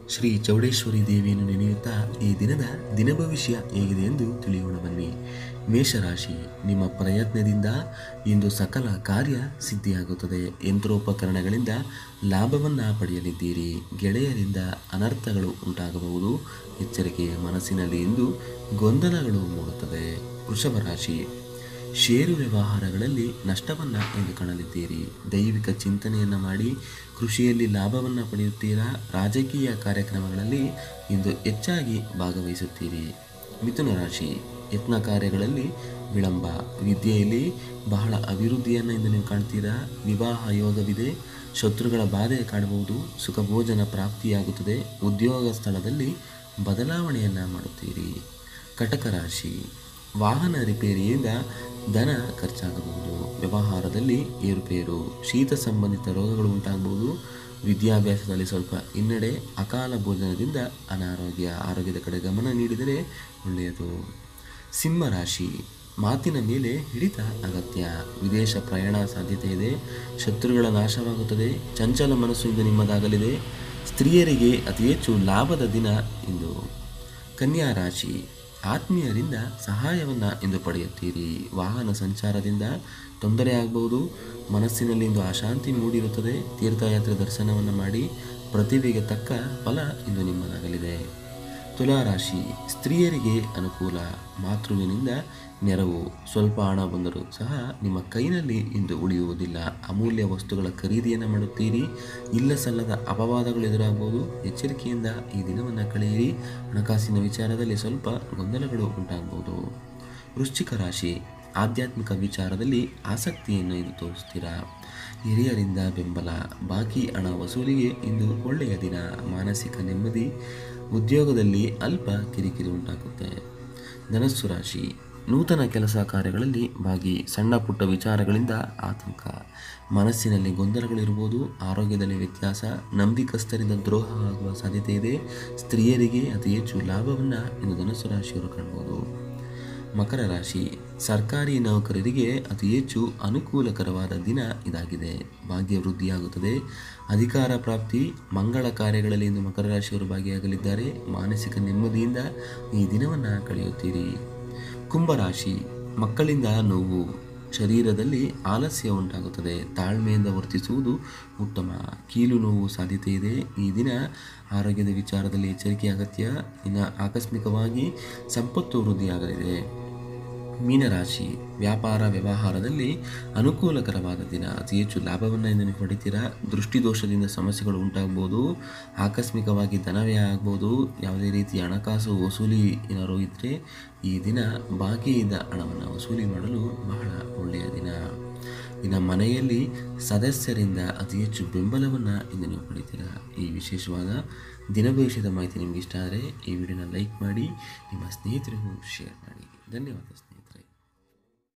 ಶ್ರೀ ಚೌಡೇಶ್ವರಿ ದೇವಿಯನ್ನು ನೆನೆಯುತ್ತಾ ಈ ದಿನದ ದಿನ ಭವಿಷ್ಯ ಹೇಗಿದೆ ಎಂದು ತಿಳಿಯೋಣ ಬನ್ನಿ ಮೇಷರಾಶಿ ನಿಮ್ಮ ಪ್ರಯತ್ನದಿಂದ ಇಂದು ಸಕಲ ಕಾರ್ಯ ಸಿದ್ಧಿಯಾಗುತ್ತದೆ ಯಂತ್ರೋಪಕರಣಗಳಿಂದ ಲಾಭವನ್ನು ಪಡೆಯಲಿದ್ದೀರಿ ಗೆಳೆಯರಿಂದ ಅನರ್ಥಗಳು ಉಂಟಾಗಬಹುದು ಎಚ್ಚರಿಕೆ ಮನಸ್ಸಿನಲ್ಲಿ ಇಂದು ಗೊಂದಲಗಳು ಮೂಡುತ್ತದೆ ವೃಷಭ ರಾಶಿ ಷೇರು ವ್ಯವಹಾರಗಳಲ್ಲಿ ನಷ್ಟವನ್ನು ಎಂದು ಕಾಣಲಿದ್ದೀರಿ ದೈವಿಕ ಚಿಂತನೆಯನ್ನು ಮಾಡಿ ಕೃಷಿಯಲ್ಲಿ ಲಾಭವನ್ನು ಪಡೆಯುತ್ತೀರಾ ರಾಜಕೀಯ ಕಾರ್ಯಕ್ರಮಗಳಲ್ಲಿ ಇಂದು ಹೆಚ್ಚಾಗಿ ಭಾಗವಹಿಸುತ್ತೀರಿ ಮಿಥುನ ರಾಶಿ ಯತ್ನ ಕಾರ್ಯಗಳಲ್ಲಿ ವಿಳಂಬ ವಿದ್ಯೆಯಲ್ಲಿ ಬಹಳ ಅಭಿವೃದ್ಧಿಯನ್ನು ಇಂದು ನೀವು ಕಾಣ್ತೀರಾ ವಿವಾಹ ಯೋಗವಿದೆ ಶತ್ರುಗಳ ಬಾಧೆ ಕಾಣಬಹುದು ಸುಖಭೋಜನ ಪ್ರಾಪ್ತಿಯಾಗುತ್ತದೆ ಉದ್ಯೋಗ ಸ್ಥಳದಲ್ಲಿ ಬದಲಾವಣೆಯನ್ನು ಮಾಡುತ್ತೀರಿ ಕಟಕ ರಾಶಿ ವಾಹನ ರಿಪೇರಿಯಿಂದ ಧನ ಖರ್ಚಾಗಬಹುದು ವ್ಯವಹಾರದಲ್ಲಿ ಏರುಪೇರು ಶೀತ ಸಂಬಂಧಿತ ರೋಗಗಳು ಉಂಟಾಗಬಹುದು ವಿದ್ಯಾಭ್ಯಾಸದಲ್ಲಿ ಸ್ವಲ್ಪ ಹಿನ್ನಡೆ ಅಕಾಲ ಭೋಜನದಿಂದ ಅನಾರೋಗ್ಯ ಆರೋಗ್ಯದ ಕಡೆ ಗಮನ ನೀಡಿದರೆ ಒಳ್ಳೆಯದು ಸಿಂಹ ರಾಶಿ ಮಾತಿನ ಮೇಲೆ ಹಿಡಿತ ಅಗತ್ಯ ವಿದೇಶ ಪ್ರಯಾಣ ಸಾಧ್ಯತೆ ಇದೆ ಶತ್ರುಗಳ ನಾಶವಾಗುತ್ತದೆ ಚಂಚಲ ಮನಸ್ಸು ಇಂದು ನಿಮ್ಮದಾಗಲಿದೆ ಸ್ತ್ರೀಯರಿಗೆ ಅತಿ ಹೆಚ್ಚು ಲಾಭದ ದಿನ ಇಂದು ಕನ್ಯಾ ರಾಶಿ ಆತ್ಮೀಯರಿಂದ ಸಹಾಯವನ್ನು ಇಂದು ಪಡೆಯುತ್ತೀರಿ ವಾಹನ ಸಂಚಾರದಿಂದ ತೊಂದರೆ ಆಗಬಹುದು ಮನಸ್ಸಿನಲ್ಲಿ ಇಂದು ಅಶಾಂತಿ ಮೂಡಿರುತ್ತದೆ ತೀರ್ಥಯಾತ್ರೆ ದರ್ಶನವನ್ನು ಮಾಡಿ ಪ್ರತಿಭೆಗೆ ತಕ್ಕ ಫಲ ಇಂದು ನಿಮ್ಮದಾಗಲಿದೆ ತುಲಾರಾಶಿ ಸ್ತ್ರೀಯರಿಗೆ ಅನುಕೂಲ ಮಾತೃವಿನಿಂದ ನೆರವು ಸ್ವಲ್ಪ ಹಣ ಬಂದರೂ ಸಹ ನಿಮ್ಮ ಕೈನಲ್ಲಿ ಇಂದು ಉಳಿಯುವುದಿಲ್ಲ ಅಮೂಲ್ಯ ವಸ್ತುಗಳ ಖರೀದಿಯನ್ನು ಮಾಡುತ್ತೀರಿ ಇಲ್ಲ ಸಲ್ಲದ ಅಪವಾದಗಳು ಎದುರಾಗಬಹುದು ಎಚ್ಚರಿಕೆಯಿಂದ ಈ ದಿನವನ್ನು ಕಳೆಯಿರಿ ಹಣಕಾಸಿನ ವಿಚಾರದಲ್ಲಿ ಸ್ವಲ್ಪ ಗೊಂದಲಗಳು ಉಂಟಾಗಬಹುದು ವೃಶ್ಚಿಕ ರಾಶಿ ಆಧ್ಯಾತ್ಮಿಕ ವಿಚಾರದಲ್ಲಿ ಆಸಕ್ತಿಯನ್ನು ಇದು ತೋರಿಸ್ತೀರಾ ಹಿರಿಯರಿಂದ ಬೆಂಬಲ ಬಾಕಿ ಹಣ ವಸೂಲಿಗೆ ಇಂದು ಒಳ್ಳೆಯ ದಿನ ಮಾನಸಿಕ ನೆಮ್ಮದಿ ಉದ್ಯೋಗದಲ್ಲಿ ಅಲ್ಪ ಕಿರಿಕಿರಿ ಉಂಟಾಗುತ್ತೆ ಧನಸ್ಸು ರಾಶಿ ನೂತನ ಕೆಲಸ ಕಾರ್ಯಗಳಲ್ಲಿ ಭಾಗಿ ಸಣ್ಣ ಪುಟ್ಟ ವಿಚಾರಗಳಿಂದ ಆತಂಕ ಮನಸ್ಸಿನಲ್ಲಿ ಗೊಂದಲಗಳಿರ್ಬೋದು ಆರೋಗ್ಯದಲ್ಲಿ ವ್ಯತ್ಯಾಸ ನಂಬಿಕಸ್ಥರಿಂದ ದ್ರೋಹ ಆಗುವ ಸಾಧ್ಯತೆ ಇದೆ ಸ್ತ್ರೀಯರಿಗೆ ಅತಿ ಹೆಚ್ಚು ಲಾಭವನ್ನು ಇಂದು ಧನಸ್ಸು ರಾಶಿಯವರು ಕಾಣ್ಬೋದು ಮಕರ ರಾಶಿ ಸರ್ಕಾರಿ ನೌಕರರಿಗೆ ಅತಿ ಹೆಚ್ಚು ಅನುಕೂಲಕರವಾದ ದಿನ ಇದಾಗಿದೆ ಭಾಗ್ಯ ವೃದ್ಧಿಯಾಗುತ್ತದೆ ಅಧಿಕಾರ ಪ್ರಾಪ್ತಿ ಮಂಗಳ ಕಾರ್ಯಗಳಲ್ಲಿ ಇಂದು ಮಕರ ರಾಶಿಯವರು ಭಾಗಿಯಾಗಲಿದ್ದಾರೆ ಮಾನಸಿಕ ನೆಮ್ಮದಿಯಿಂದ ಈ ದಿನವನ್ನು ಕಳೆಯುತ್ತೀರಿ ಕುಂಭರಾಶಿ ಮಕ್ಕಳಿಂದ ನೋವು ಶರೀರದಲ್ಲಿ ಆಲಸ್ಯ ಉಂಟಾಗುತ್ತದೆ ತಾಳ್ಮೆಯಿಂದ ವರ್ತಿಸುವುದು ಉತ್ತಮ ಕೀಲು ನೋವು ಸಾಧ್ಯತೆ ಇದೆ ಈ ದಿನ ಆರೋಗ್ಯದ ವಿಚಾರದಲ್ಲಿ ಎಚ್ಚರಿಕೆ ಅಗತ್ಯ ಇನ್ನು ಆಕಸ್ಮಿಕವಾಗಿ ಸಂಪತ್ತು ವೃದ್ಧಿಯಾಗಲಿದೆ ಮೀನರಾಶಿ ವ್ಯಾಪಾರ ವ್ಯವಹಾರದಲ್ಲಿ ಅನುಕೂಲಕರವಾದ ದಿನ ಅತಿ ಹೆಚ್ಚು ಲಾಭವನ್ನು ಇಂದು ನೀವು ಪಡಿತೀರಾ ದೃಷ್ಟಿದೋಷದಿಂದ ಸಮಸ್ಯೆಗಳು ಉಂಟಾಗ್ಬೋದು ಆಕಸ್ಮಿಕವಾಗಿ ಧನವ್ಯಯ ಆಗ್ಬೋದು ಯಾವುದೇ ರೀತಿಯ ಹಣಕಾಸು ವಸೂಲಿ ಏನಾದ್ರು ಇದ್ದರೆ ಈ ದಿನ ಬಾಕಿ ಇದ್ದ ಹಣವನ್ನು ವಸೂಲಿ ಮಾಡಲು ಬಹಳ ಒಳ್ಳೆಯ ದಿನ ಇನ್ನು ಮನೆಯಲ್ಲಿ ಸದಸ್ಯರಿಂದ ಅತಿ ಹೆಚ್ಚು ಬೆಂಬಲವನ್ನು ಇಂದು ನೀವು ಪಡಿತೀರಾ ಈ ವಿಶೇಷವಾದ ದಿನ ಭವಿಷ್ಯದ ಮಾಹಿತಿ ನಿಮಗೆ ಇಷ್ಟ ಆದರೆ ಈ ವಿಡಿಯೋನ ಲೈಕ್ ಮಾಡಿ ನಿಮ್ಮ ಸ್ನೇಹಿತರಿಗೂ ಶೇರ್ ಮಾಡಿ ಧನ್ಯವಾದ